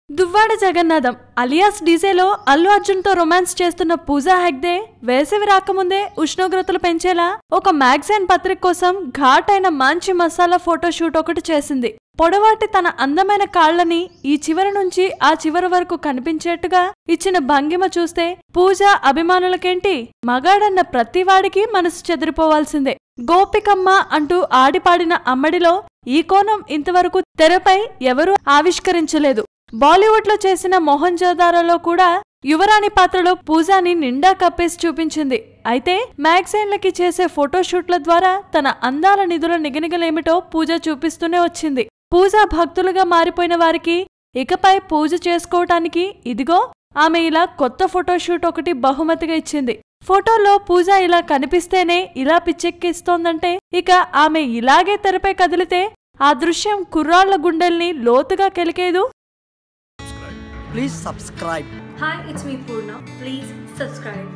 Duvvada Jagannadham alias డీజేలో అల్లు అర్జున్తో romance చేస్తున్న పూజా హెగ్దే వేసవి రాకముందే ఉష్ణోగ్రతలు పెంచేలా ఒక మ్యాగజైన్ పత్రిక కోసం ఘాట్ అయిన మంచి మసాలా ఫోటోషూట్ ఒకటి చేసింది పొడవాటి తన అందమైన కాళ్లని ఈ చివరి నుంచి ఆ చివరి వరకు కనిపించేట్టుగా ఇచ్చిన భంగిమ చూస్తే పూజ అభిమానులకేంటి మగాడన్న ప్రతివాడికి మనసు చెదిరిపోవాల్సిందే గోపికమ్మ అంటూ ఆడిపాడిన అమ్మడిలో ఈ కోణం ఇంతవరకు తెరపై ఎవరూ ఆవిష్కరించలేదు బాలీవుడ్ లో చేసిన మోహన్ జోదారోలో కూడా యువరాణి పాత్రలో పూజాని నిండా కప్పేసి చూపించింది అయితే మ్యాగజైన్లకి చేసే ఫోటోషూట్ల ద్వారా తన అందాల నిధుల నిగనిగలేమిటో పూజ చూపిస్తూనే వచ్చింది పూజ భక్తులుగా మారిపోయిన వారికి ఇకపై పూజ చేసుకోవటానికి ఇదిగో ఆమె ఇలా కొత్త ఫోటోషూట్ ఒకటి బహుమతిగా ఇచ్చింది ఫోటోలో పూజ ఇలా కనిపిస్తేనే ఇలా పిచ్చెక్కిస్తోందంటే ఇక ఆమె ఇలాగే తెరపై కదిలితే ఆ దృశ్యం కుర్రాళ్ల గుండెల్ని లోతుగా కెలికేదు Please subscribe. Hi, it's me Purna. Please subscribe.